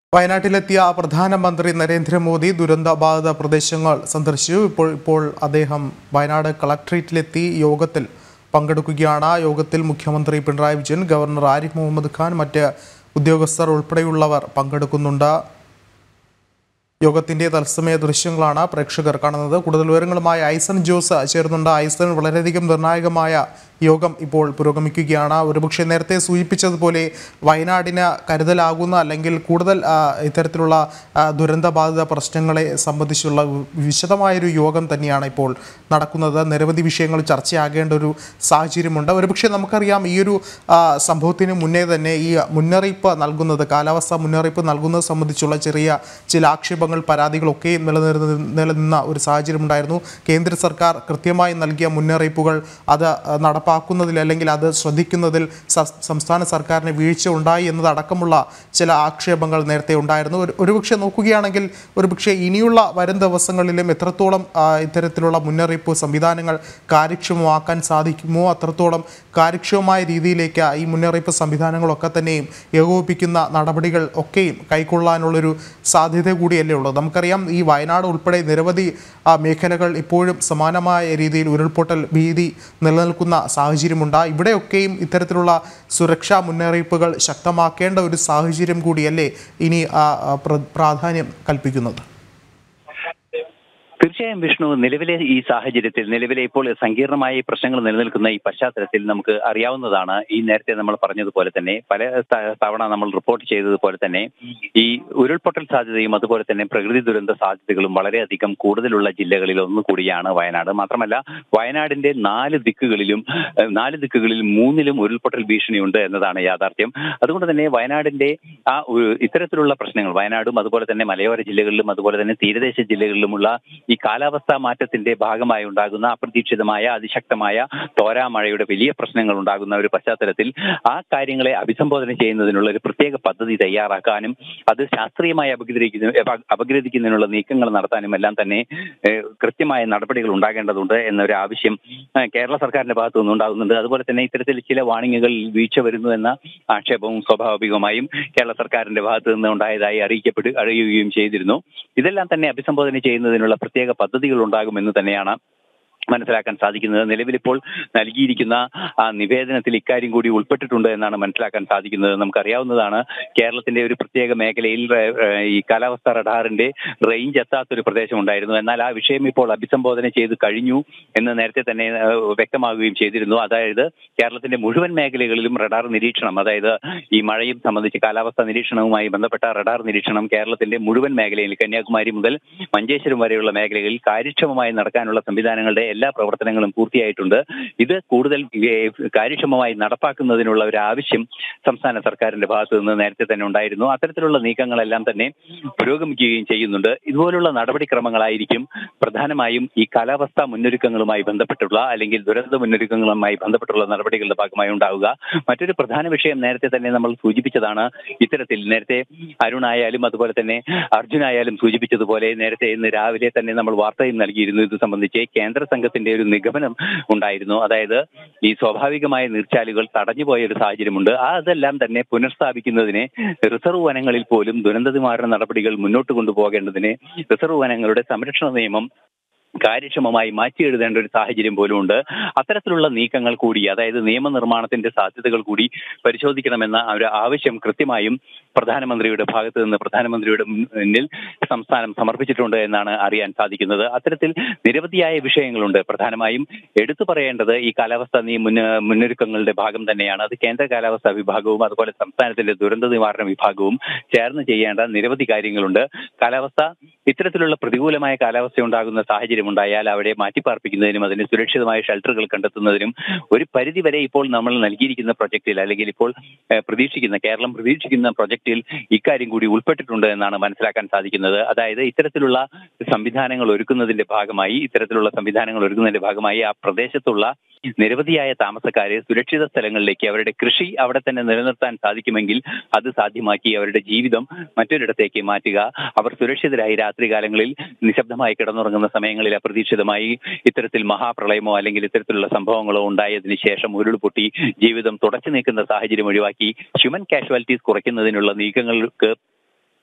വയനാട്ടിലെത്തിയ പ്രധാനമന്ത്രി നരേന്ദ്രമോദി ദുരന്തബാധിത പ്രദേശങ്ങൾ സന്ദർശിച്ചു ഇപ്പോൾ ഇപ്പോൾ അദ്ദേഹം വയനാട് കളക്ട്രേറ്റിലെത്തി യോഗത്തിൽ പങ്കെടുക്കുകയാണ് യോഗത്തിൽ മുഖ്യമന്ത്രി പിണറായി വിജയൻ ഗവർണർ ആരിഫ് മുഹമ്മദ് ഖാൻ മറ്റ് ഉദ്യോഗസ്ഥർ ഉൾപ്പെടെയുള്ളവർ പങ്കെടുക്കുന്നുണ്ട് യോഗത്തിന്റെ തത്സമയ ദൃശ്യങ്ങളാണ് പ്രേക്ഷകർ കാണുന്നത് കൂടുതൽ വിവരങ്ങളുമായി ഐസൺ ജോസ് ചേരുന്നുണ്ട് ഐസൺ വളരെയധികം നിർണായകമായ യോഗം ഇപ്പോൾ പുരോഗമിക്കുകയാണ് ഒരുപക്ഷെ നേരത്തെ സൂചിപ്പിച്ചതുപോലെ വയനാടിന് കരുതലാകുന്ന അല്ലെങ്കിൽ കൂടുതൽ ആ, ഇത്തരത്തിലുള്ള ആ, ദുരന്തബാധിത പ്രശ്നങ്ങളെ സംബന്ധിച്ചുള്ള വി- വിശദമായൊരു യോഗം തന്നെയാണ് ഇപ്പോൾ നടക്കുന്നത് നിരവധി വിഷയങ്ങൾ ചർച്ചയാകേണ്ട ഒരു സാഹചര്യമുണ്ട് ഒരുപക്ഷെ നമുക്കറിയാം ഈ ഒരു ആ, സംഭവത്തിന് മുന്നേ തന്നെ ഈ മുന്നറിയിപ്പ് നൽകുന്നത് കാലാവസ്ഥ മുന്നറിയിപ്പ് നൽകുന്നത് സംബന്ധിച്ചുള്ള ചെറിയ ചില ആക്ഷേപങ്ങൾ പരാതികളൊക്കെ നിലനിർന്ന നിലനിന്ന ഒരു സാഹചര്യമുണ്ടായിരുന്നു കേന്ദ്ര സർക്കാർ കൃത്യമായി നൽകിയ മുന്നറിയിപ്പുകൾ അത് ആ, നടപ്പാക്കുന്നതിൽ അല്ലെങ്കിൽ അത് ശ്രദ്ധിക്കുന്നതിൽ സ- സംസ്ഥാന സർക്കാരിന് വീഴ്ച ഉണ്ടായി എന്നതടക്കമുള്ള ചില ആക്ഷേപങ്ങൾ നേരത്തെ ഉണ്ടായിരുന്നു ഒരു ഒരുപക്ഷെ നോക്കുകയാണെങ്കിൽ ഒരുപക്ഷെ ഇനിയുള്ള വരും ദിവസങ്ങളിലും എത്രത്തോളം ആ, ഇത്തരത്തിലുള്ള മുന്നറിയിപ്പ് സംവിധാനങ്ങൾ കാര്യക്ഷമമാക്കാൻ സാധിക്കുമോ അത്രത്തോളം കാര്യക്ഷമമായ രീതിയിലേക്ക് ഈ മുന്നറിയിപ്പ് സംവിധാനങ്ങളൊക്കെ തന്നെയും ഏകോപിപ്പിക്കുന്ന നടപടികൾ ഒക്കെയും കൈക്കൊള്ളാനുള്ളൊരു സാധ്യത കൂടിയല്ലേ ഉള്ളത് നമുക്കറിയാം ഈ വയനാട് ഉൾപ്പെടെ നിരവധി ആ, മേഖലകൾ ഇപ്പോഴും സമാനമായ രീതിയിൽ ഉരുൾപൊട്ടൽ ഭീതി നിലനിൽക്കുന്ന സാഹചര്യമുണ്ട് ഇവിടെയൊക്കെയും ഇത്തരത്തിലുള്ള സുരക്ഷാ മുന്നറിയിപ്പുകൾ ശക്തമാക്കേണ്ട ഒരു സാഹചര്യം കൂടിയല്ലേ ഇനി ആ, ആ, പ്ര- പ്രാധാന്യം കൽപ്പിക്കുന്നത് തീർച്ചയായും വിഷ്ണു നിലവിലെ ഈ സാഹചര്യത്തിൽ നിലവിലെ ഇപ്പോൾ സങ്കീർണമായ ഈ പ്രശ്നങ്ങൾ നിലനിൽക്കുന്ന ഈ പശ്ചാത്തലത്തിൽ നമുക്ക് അറിയാവുന്നതാണ് ഈ നേരത്തെ നമ്മൾ പറഞ്ഞതുപോലെ തന്നെ പല ത- തവണ നമ്മൾ റിപ്പോർട്ട് ചെയ്തതുപോലെ തന്നെ ഈ ഉരുൾപൊട്ടൽ സാധ്യതയും അതുപോലെ തന്നെ പ്രകൃതി ദുരന്ത സാധ്യതകളും വളരെയധികം കൂടുതലുള്ള ജില്ലകളിൽ ഒന്നുകൂടിയാണ് വയനാട് മാത്രമല്ല വയനാടിന്റെ നാല് ദിക്കുകളിലും ഏഹ്, നാല് ദിക്കുകളിൽ മൂന്നിലും ഉരുൾപൊട്ടൽ ഭീഷണിയുണ്ട് എന്നതാണ് യാഥാർത്ഥ്യം അതുകൊണ്ട് തന്നെ വയനാടിന്റെ ആ ഒരു ഇത്തരത്തിലുള്ള പ്രശ്നങ്ങൾ വയനാടും അതുപോലെ തന്നെ മലയോര ജില്ലകളിലും അതുപോലെ തന്നെ തീരദേശ ജില്ലകളിലുമുള്ള ഈ കാലാവസ്ഥാ മാറ്റത്തിന്റെ ഭാഗമായി ഉണ്ടാകുന്ന അപ്രതീക്ഷിതമായ അതിശക്തമായ തോരാമഴയുടെ വലിയ പ്രശ്നങ്ങൾ ഉണ്ടാകുന്ന ഒരു പശ്ചാത്തലത്തിൽ ആ കാര്യങ്ങളെ അഭിസംബോധന ചെയ്യുന്നതിനുള്ള ഒരു പ്രത്യേക പദ്ധതി തയ്യാറാക്കാനും അത് ശാസ്ത്രീയമായി അപഗ്രഥിക്കുന്ന അപ- അപഗ്രഥിക്കുന്നതിനുള്ള നീക്കങ്ങൾ നടത്താനും എല്ലാം തന്നെ ഏഹ്, കൃത്യമായ നടപടികൾ ഉണ്ടാകേണ്ടതുണ്ട് എന്നൊരു ആവശ്യം ഏഹ്, കേരള സർക്കാരിന്റെ ഭാഗത്തു നിന്നുണ്ടാകുന്നുണ്ട് അതുപോലെ തന്നെ ഇത്തരത്തിൽ ചില വാണിങ്ങുകൾ വീഴ്ച വരുന്നു എന്ന ആക്ഷേപവും സ്വാഭാവികമായും കേരള സർക്കാരിന്റെ ഭാഗത്തു നിന്ന് ഉണ്ടായതായി അറിയിക്കപ്പെടു അറിയുകയും ചെയ്തിരുന്നു ഇതെല്ലാം തന്നെ അഭിസംബോധന ചെയ്യുന്നതിനുള്ള പ്രത്യേക പദ്ധതികൾ ഉണ്ടാകുമെന്ന് തന്നെയാണ് മനസ്സിലാക്കാൻ സാധിക്കുന്നത് നിലവിലിപ്പോൾ നൽകിയിരിക്കുന്ന ആ നിവേദനത്തിൽ ഇക്കാര്യം കൂടി ഉൾപ്പെട്ടിട്ടുണ്ട് എന്നാണ് മനസ്സിലാക്കാൻ സാധിക്കുന്നത് നമുക്കറിയാവുന്നതാണ് കേരളത്തിന്റെ ഒരു പ്രത്യേക മേഖലയിൽ ഏഹ്, ഏഹ്, ഈ കാലാവസ്ഥ റഡാറിന്റെ റേഞ്ച് എത്താത്തൊരു പ്രദേശം ഉണ്ടായിരുന്നു എന്നാൽ ആ വിഷയം ഇപ്പോൾ അഭിസംബോധന ചെയ്ത് കഴിഞ്ഞു എന്ന് നേരത്തെ തന്നെ ഏഹ്, വ്യക്തമാകുകയും ചെയ്തിരുന്നു അതായത് കേരളത്തിന്റെ മുഴുവൻ മേഖലകളിലും റഡാർ നിരീക്ഷണം അതായത് ഈ മഴയും സംബന്ധിച്ച് കാലാവസ്ഥ നിരീക്ഷണവുമായി ബന്ധപ്പെട്ട റഡാർ നിരീക്ഷണം കേരളത്തിന്റെ മുഴുവൻ മേഖലയിൽ കന്യാകുമാരി മുതൽ മഞ്ചേശ്വരം വരെയുള്ള മേഖലകളിൽ കാര്യക്ഷമമായി നടക്കാനുള്ള സംവിധാനങ്ങളുടെ എല്ലാ പ്രവർത്തനങ്ങളും പൂർത്തിയായിട്ടുണ്ട് ഇത് കൂടുതൽ ഏഹ്, കാര്യക്ഷമമായി നടപ്പാക്കുന്നതിനുള്ള ഒരു ആവശ്യം സംസ്ഥാന സർക്കാരിന്റെ ഭാഗത്തു നിന്ന് നേരത്തെ തന്നെ ഉണ്ടായിരുന്നു അത്തരത്തിലുള്ള നീക്കങ്ങളെല്ലാം തന്നെ പുരോഗമിക്കുകയും ചെയ്യുന്നുണ്ട് ഇതുപോലുള്ള നടപടിക്രമങ്ങളായിരിക്കും പ്രധാനമായും ഈ കാലാവസ്ഥാ മുന്നൊരുക്കങ്ങളുമായി ബന്ധപ്പെട്ടുള്ള അല്ലെങ്കിൽ ദുരന്ത മുന്നൊരുക്കങ്ങളുമായി ബന്ധപ്പെട്ടുള്ള നടപടികളുടെ ഭാഗമായി ഉണ്ടാവുക മറ്റൊരു പ്രധാന വിഷയം നേരത്തെ തന്നെ നമ്മൾ സൂചിപ്പിച്ചതാണ് ഇത്തരത്തിൽ നേരത്തെ അരുണായാലും അതുപോലെ തന്നെ അർജുനായാലും സൂചിപ്പിച്ചതുപോലെ നേരത്തെ ഇന്ന് രാവിലെ തന്നെ നമ്മൾ വാർത്തയും നൽകിയിരുന്നു ഇത് സംബന്ധിച്ച് കേന്ദ്ര സംഘത്തിന്റെ ഒരു നിഗമനം ഉണ്ടായിരുന്നു അതായത് ഈ സ്വാഭാവികമായ നീർച്ചാലുകൾ തടഞ്ഞുപോയ ഒരു സാഹചര്യമുണ്ട് ആ അതെല്ലാം തന്നെ പുനഃസ്ഥാപിക്കുന്നതിന് റിസർവ് വനങ്ങളിൽ പോലും ദുരന്ത നിവാരണ നടപടികൾ മുന്നോട്ട് കൊണ്ടുപോകേണ്ടതിന് റിസർവ് വനങ്ങളുടെ സംരക്ഷണ നിയമം കാര്യക്ഷമമായി മാറ്റി എഴുതേണ്ട ഒരു സാഹചര്യം പോലും ഉണ്ട് അത്തരത്തിലുള്ള നീക്കങ്ങൾ കൂടി അതായത് നിയമനിർമ്മാണത്തിന്റെ സാധ്യതകൾ കൂടി പരിശോധിക്കണമെന്ന ഒരു ആവശ്യം കൃത്യമായും പ്രധാനമന്ത്രിയുടെ ഭാഗത്ത് നിന്ന് പ്രധാനമന്ത്രിയുടെ മുന്നിൽ സംസ്ഥാനം സമർപ്പിച്ചിട്ടുണ്ട് എന്നാണ് അറിയാൻ സാധിക്കുന്നത് അത്തരത്തിൽ നിരവധിയായ വിഷയങ്ങളുണ്ട് പ്രധാനമായും എടുത്തു പറയേണ്ടത് ഈ കാലാവസ്ഥാ നിയ മുന്ന മുന്നൊരുക്കങ്ങളുടെ ഭാഗം തന്നെയാണ് അത് കേന്ദ്ര കാലാവസ്ഥാ വിഭാഗവും അതുപോലെ സംസ്ഥാനത്തിന്റെ ദുരന്ത നിവാരണ വിഭാഗവും ചേർന്ന് ചെയ്യേണ്ട നിരവധി കാര്യങ്ങളുണ്ട് കാലാവസ്ഥ ഇത്തരത്തിലുള്ള പ്രതികൂലമായ കാലാവസ്ഥ ഉണ്ടാകുന്ന സാഹചര്യം ഉണ്ടായാൽ അവിടെ മാറ്റിപ്പാർപ്പിക്കുന്നതിനും അതിന് സുരക്ഷിതമായ ഷെൽട്ടറുകൾ കണ്ടെത്തുന്നതിനും ഒരു പരിധി വരെ ഇപ്പോൾ നമ്മൾ നൽകിയിരിക്കുന്ന പ്രൊജക്റ്റിൽ അല്ലെങ്കിൽ ഇപ്പോൾ ഏഹ്, പ്രതീക്ഷിക്കുന്ന കേരളം പ്രതീക്ഷിക്കുന്ന പ്രൊജക്റ്റിൽ ഇക്കാര്യം കൂടി ഉൾപ്പെട്ടിട്ടുണ്ട് എന്നാണ് മനസ്സിലാക്കാൻ സാധിക്കുന്നത് അതായത് ഇത്തരത്തിലുള്ള സംവിധാനങ്ങൾ ഒരുക്കുന്നതിന്റെ ഭാഗമായി ഇത്തരത്തിലുള്ള സംവിധാനങ്ങൾ ഒരുക്കുന്നതിന്റെ ഭാഗമായി ആ പ്രദേശത്തുള്ള നിരവധിയായ താമസക്കാരെ സുരക്ഷിത സ്ഥലങ്ങളിലേക്ക് അവരുടെ കൃഷി അവിടെ തന്നെ നിലനിർത്താൻ സാധിക്കുമെങ്കിൽ അത് സാധ്യമാക്കി അവരുടെ ജീവിതം മറ്റൊരിടത്തേക്ക് മാറ്റുക അവർ സുരക്ഷിതരായി രാത്രികാലങ്ങളിൽ നിശബ്ദമായി കിടന്നുറങ്ങുന്ന സമയങ്ങളിൽ അപ്രതീക്ഷിതമായി ഇത്തരത്തിൽ മഹാപ്രളയമോ അല്ലെങ്കിൽ ഇത്തരത്തിലുള്ള സംഭവങ്ങളോ ഉണ്ടായതിനു ശേഷം ഉരുൾപൊട്ടി ജീവിതം തുടച്ചു നീക്കുന്ന സാഹചര്യം ഒഴിവാക്കി ഹ്യൂമൻ കാഷ്വാലിറ്റീസ് കുറയ്ക്കുന്നതിനുള്ള നീക്കങ്ങൾക്ക്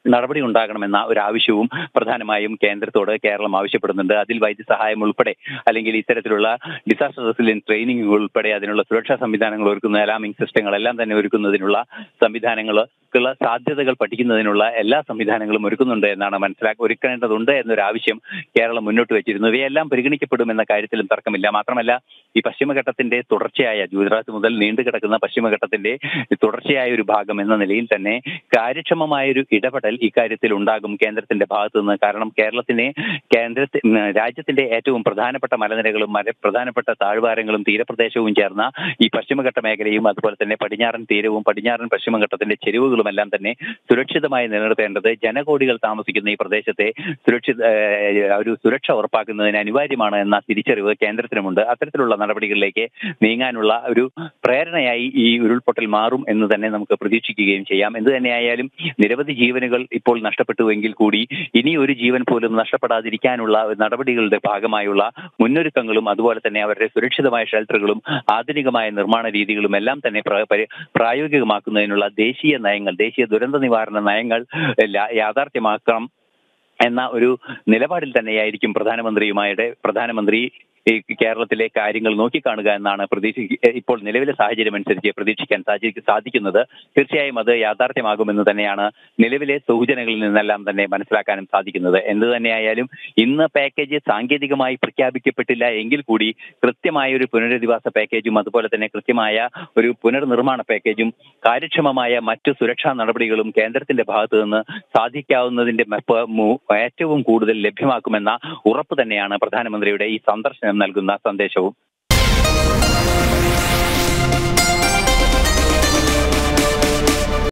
നടപടി ഉണ്ടാകണമെന്ന ഒരു ആവശ്യവും പ്രധാനമായും കേന്ദ്രത്തോട് കേരളം ആവശ്യപ്പെടുന്നുണ്ട് അതിൽ വൈദ്യസഹായം ഉൾപ്പെടെ അല്ലെങ്കിൽ ഇത്തരത്തിലുള്ള ഡിസാസ്റ്റർ റെസിലിയൻസ് ട്രെയിനിങ് ഉൾപ്പെടെ അതിനുള്ള സുരക്ഷാ സംവിധാനങ്ങൾ ഒരുക്കുന്ന അലാമിംഗ് സിസ്റ്റങ്ങളെല്ലാം തന്നെ ഒരുക്കുന്നതിനുള്ള സംവിധാനങ്ങൾക്കുള്ള സാധ്യതകൾ പഠിക്കുന്നതിനുള്ള എല്ലാ സംവിധാനങ്ങളും ഒരുക്കുന്നുണ്ട് എന്നാണ് മനസ്സിലാക്കി ഒരുക്കേണ്ടതുണ്ട് എന്നൊരു ആവശ്യം കേരളം മുന്നോട്ട് വെച്ചിരുന്നു ഇവയെല്ലാം പരിഗണിക്കപ്പെടുമെന്ന കാര്യത്തിലും തർക്കമില്ല മാത്രമല്ല ഈ പശ്ചിമഘട്ടത്തിന്റെ തുടർച്ചയായ ഗുജറാത്ത് മുതൽ നീണ്ടുകിടക്കുന്ന പശ്ചിമഘട്ടത്തിന്റെ തുടർച്ചയായ ഒരു ഭാഗം എന്ന നിലയിൽ തന്നെ കാര്യക്ഷമമായ ഒരു ഇടപെടൽ ഇക്കാര്യത്തിൽ ഉണ്ടാകും കേന്ദ്രത്തിന്റെ ഭാഗത്തു നിന്ന് കാരണം കേരളത്തിന് കേന്ദ്രത്തി രാജ്യത്തിന്റെ ഏറ്റവും പ്രധാനപ്പെട്ട മലനിരകളും മല പ്രധാനപ്പെട്ട താഴ്വാരങ്ങളും തീരപ്രദേശവും ചേർന്ന ഈ പശ്ചിമഘട്ട മേഖലയും അതുപോലെ തന്നെ പടിഞ്ഞാറൻ തീരവും പടിഞ്ഞാറൻ പശ്ചിമഘട്ടത്തിന്റെ ചെരിവുകളും എല്ലാം തന്നെ സുരക്ഷിതമായി നിലനിർത്തേണ്ടത് ജനകോടികൾ താമസിക്കുന്ന ഈ പ്രദേശത്തെ സുരക്ഷിത ഏഹ്, ഒരു സുരക്ഷ ഉറപ്പാക്കുന്നതിന് അനിവാര്യമാണ് എന്ന തിരിച്ചറിവ് കേന്ദ്രത്തിനുമുണ്ട് അത്തരത്തിലുള്ള നടപടികളിലേക്ക് നീങ്ങാനുള്ള ഒരു പ്രേരണയായി ഈ ഉരുൾപൊട്ടൽ മാറും എന്ന് തന്നെ നമുക്ക് പ്രതീക്ഷിക്കുകയും ചെയ്യാം എന്ത് തന്നെയായാലും നിരവധി ജീവനുകൾ ഇപ്പോൾ നഷ്ടപ്പെട്ടുവെങ്കിൽ കൂടി ഇനി ഒരു ജീവൻ പോലും നഷ്ടപ്പെടാതിരിക്കാനുള്ള നടപടികളുടെ ഭാഗമായുള്ള മുന്നൊരുക്കങ്ങളും അതുപോലെ തന്നെ അവരുടെ സുരക്ഷിതമായ ഷെൽട്ടറുകളും ആധുനികമായ നിർമ്മാണ രീതികളും എല്ലാം തന്നെ പ്ര- പരി- പ്രായോഗികമാക്കുന്നതിനുള്ള ദേശീയ നയങ്ങൾ ദേശീയ ദുരന്ത നിവാരണ നയങ്ങൾ ല- യാഥാർത്ഥ്യമാക്കണം എന്ന ഒരു നിലപാടിൽ തന്നെയായിരിക്കും പ്രധാനമന്ത്രിയുമായുടെ പ്രധാനമന്ത്രി ഈ കേരളത്തിലെ കാര്യങ്ങൾ നോക്കിക്കാണുക എന്നാണ് പ്രതീക്ഷ ഇപ്പോൾ നിലവിലെ സാഹചര്യം അനുസരിച്ച് പ്രതീക്ഷിക്കാൻ സാധി- സാധിക്കുന്നത് തീർച്ചയായും അത് യാഥാർത്ഥ്യമാകുമെന്ന് തന്നെയാണ് നിലവിലെ സൂചനകളിൽ നിന്നെല്ലാം തന്നെ മനസ്സിലാക്കാനും സാധിക്കുന്നത് എന്ത് തന്നെയായാലും ഇന്ന് പാക്കേജ് സാങ്കേതികമായി പ്രഖ്യാപിക്കപ്പെട്ടില്ല എങ്കിൽ കൂടി കൃത്യമായ ഒരു പുനരധിവാസ പാക്കേജും അതുപോലെ തന്നെ കൃത്യമായ ഒരു പുനർനിർമ്മാണ പാക്കേജും കാര്യക്ഷമമായ മറ്റു സുരക്ഷാ നടപടികളും കേന്ദ്രത്തിന്റെ ഭാഗത്തു നിന്ന് സാധിക്കാവുന്നതിന്റെ മെപ്പ- മു- ഏറ്റവും കൂടുതൽ ലഭ്യമാക്കുമെന്ന ഉറപ്പ് തന്നെയാണ് പ്രധാനമന്ത്രിയുടെ ഈ സന്ദർശനം നൽകുന്ന സന്ദേശവും